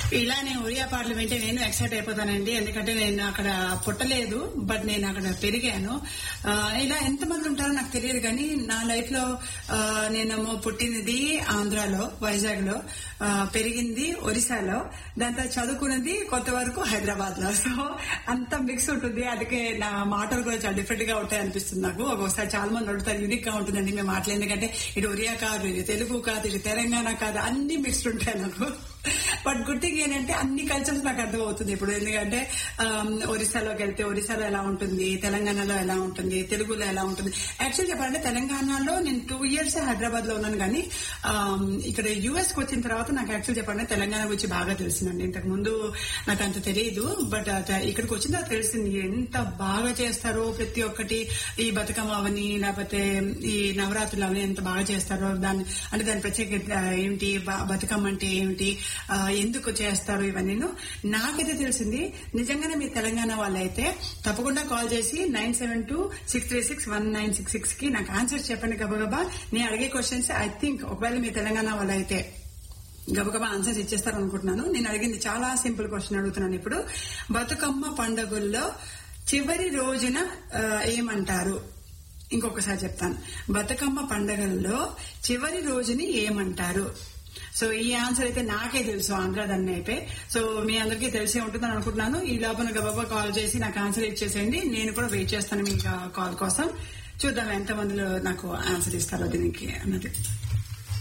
ఇలా నేను ఒరియా పాటలు వింటే నేను ఎక్సైట్ అయిపోతానండి ఎందుకంటే నేను అక్కడ పుట్టలేదు బట్ నేను అక్కడ పెరిగాను ఆ, ఇలా ఎంతమంది ఉంటారో నాకు తెలియదు కానీ నా లైఫ్ లో ఆ, నేనేమో పుట్టినది ఆంధ్రాలో వైజాగ్ లో ఆ, పెరిగింది ఒరిస్సాలో దాని తర్వాత చదువుకున్నది కొత్త వరకు హైదరాబాద్ లో సో అంత మిక్స్ ఉంటుంది అందుకే నా మాటలు కూడా చాలా డిఫరెంట్ గా ఉంటాయి అనిపిస్తుంది నాకు ఒక్కొక్కసారి చాలా మంది అడుగుతారు యూనిక్ గా ఉంటుందండి మేము మాటలు ఎందుకంటే ఇది ఒరియా కాదు ఇది తెలుగు కాదు ఇది తెలంగాణ కాదు అన్ని మిక్స్డ్ ఉంటాయి నాకు బట్ గుడ్ థింగ్ ఏంటంటే అన్ని కల్చర్స్ నాకు అర్థం అవుతుంది ఇప్పుడు ఎందుకంటే ఆమ్, ఒరిస్సాలోకి వెళ్తే ఒరిస్సాలో ఎలా ఉంటుంది తెలంగాణలో ఎలా ఉంటుంది తెలుగులో ఎలా ఉంటుంది యాక్చువల్ చెప్పాలంటే తెలంగాణలో నేను టూ ఇయర్స్ హైదరాబాద్ లో ఉన్నాను కానీ ఆమ్, ఇక్కడ యుఎస్ కి వచ్చిన తర్వాత నాకు యాక్చువల్ చెప్పాలంటే తెలంగాణ గురించి బాగా తెలిసిందండి ఇంతకు ముందు నాకు అంత తెలియదు బట్ ఇక్కడికి వచ్చిన తర్వాత తెలిసింది ఎంత బాగా చేస్తారో ప్రతి ఒక్కటి ఈ బతుకమ్మ అవని లేకపోతే ఈ నవరాత్రులు అవని ఎంత బాగా చేస్తారో దాని అంటే దాని ప్రత్యేకత ఏమిటి బ- బతుకమ్మ అంటే ఏమిటి ఆ, ఎందుకు చేస్తారు ఇవన్నీ నాకైతే తెలిసింది నిజంగానే మీ తెలంగాణ వాళ్ళైతే తప్పకుండా కాల్ చేసి nine seven two six three six one nine six six కి నాకు ఆన్సర్ చెప్పండి గబగబా నేను అడిగే క్వశ్చన్స్ ఐ థింక్ ఒకవేళ మీ తెలంగాణ వాళ్ళైతే గబగబా ఆన్సర్స్ ఇచ్చేస్తారు అనుకుంటున్నాను నేను అడిగింది చాలా సింపుల్ క్వశ్చన్ అడుగుతున్నాను ఇప్పుడు బతుకమ్మ పండుగల్లో చివరి రోజున ఆ, ఏమంటారు ఇంకొకసారి చెప్తాను బతుకమ్మ పండుగల్లో చివరి రోజుని ఏమంటారు సో ఈ ఆన్సర్ అయితే నాకే తెలుసు ఆంధ్ర దాన్ని అయితే సో మీ అందరికీ తెలిసే ఉంటుందని అనుకుంటున్నాను ఈ లోపల గబాబా కాల్ చేసి నాకు ఆన్సర్ ఇచ్చేసేయండి నేను కూడా వెయిట్ చేస్తాను మీ కాల్ కోసం చూద్దాం ఎంతమందిలో నాకు ఆన్సర్ ఇస్తారో దీనికి అన్నది